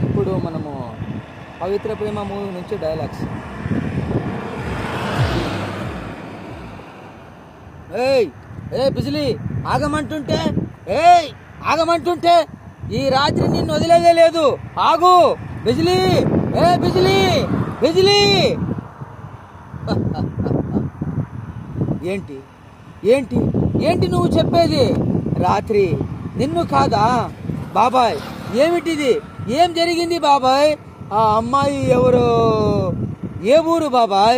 ఇప్పుడు మనము పవిత్ర ప్రేమ మూవీ నుంచి డైలాగ్స్ ఏయ్ ఏ బిజిలీ ఆగమంటుంటే ఏయ్ ఆగమంటుంటే ఈ రాత్రి నిన్ను వదిలేదే లేదు ఆగు బిజిలీ ఏ బిజిలీ బిజిలీ ఏంటి ఏంటి ఏంటి నువ్వు చెప్పేది రాత్రి నిన్ను కాదా బాబాయ్ ఏమిటిది ఏం జరిగింది బాబాయ్ ఆ అమ్మాయి ఎవరు ఏ ఊరు బాబాయ్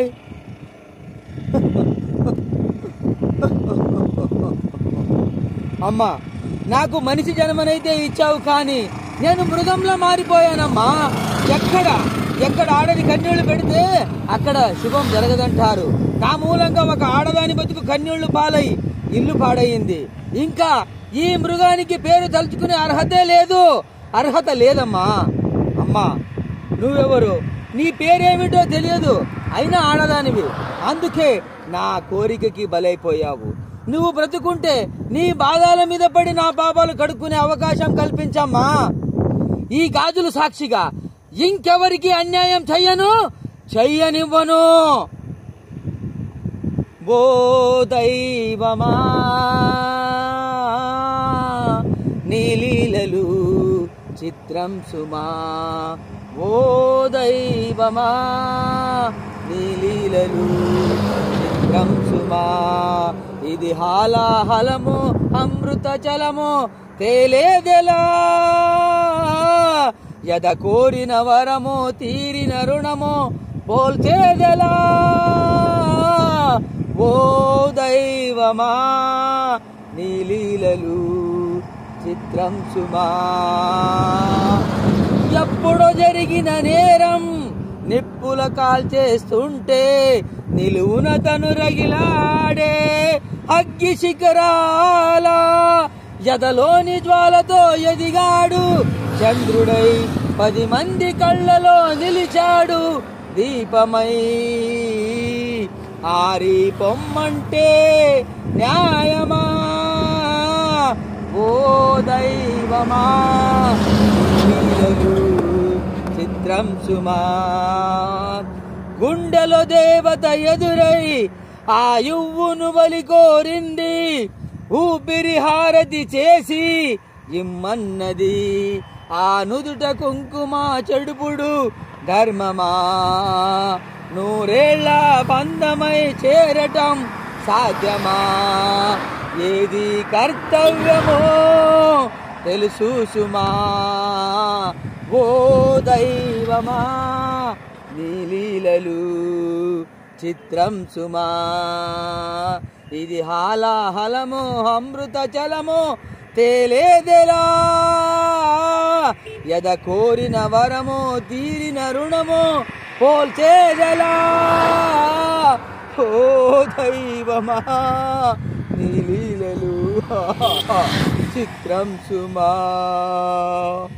అమ్మా నాకు మనిషి జన్మనైతే ఇచ్చావు కానీ నేను మృగంలో మారిపోయానమ్మా ఎక్కడ ఎక్కడ ఆడది కన్నీళ్లు పెడితే అక్కడ శుభం జరగదంటారు నా మూలంగా ఒక ఆడదాని బతుకు కన్నీళ్లు పాలై ఇల్లు పాడయింది ఇంకా ఈ మృగానికి పేరు తలుచుకునే అర్హతే లేదు అర్హత లేదమ్మా అమ్మా నువ్వెవరు నీ పేరేమిటో తెలియదు అయినా ఆడదానివి అందుకే నా కోరికకి బలైపోయావు నువ్వు బ్రతుకుంటే నీ బాధాల మీద పడి నా పాపాలు కడుక్కునే అవకాశం కల్పించమ్మా ఈ గాజులు సాక్షిగా ఇంకెవరికి అన్యాయం చెయ్యను చెయ్యనివ్వను ఓ దైవమా నీలీలలు చిత్రం సుమా ఓ దైవమా నీలీలలు చిత్రం సుమా ఇది హాలాహలము అమృత జలము తేలేదెలా యద కోరిన వరము తీరిన రుణము పోల్చేదెలా ఓ దైవమా నీలీలలు చిత్రం సుమా ఎప్పుడో జరిగిన నేరం నిప్పుల కాల్చేస్తుంటే నిలువున తను రగిలాడే అగ్గి శిఖరాల ఎదలోని జ్వాలతో ఎదిగాడు చంద్రుడై పది మంది కళ్ళలో నిలిచాడు దీపమై ఆరి పొమ్మంటే న్యాయమా ఓ దైవమా లీలలు చిత్రం సుమా గుండెలో దేవత ఎదురై ఆ యువ్వును బలి కోరింది ఊపిరి హారతి చేసి ఇమ్మన్నది ఆ నుదుట కుంకుమ చెడుపుడు ధర్మమా నూరేళ్ల బంధమై చేరటం సాధ్యమా ఏది కర్తవ్యమో తెలుసు సుమా ఓ దైవమా నీలీలలు చిత్రం సుమా ఇది హాలాహలము అమృత చలము తేలేదెలా యద కోరిన వరము తీరిన రుణము పోల్చేదెలా ఓ దైవమా నీలీలలు చిత్రం సుమా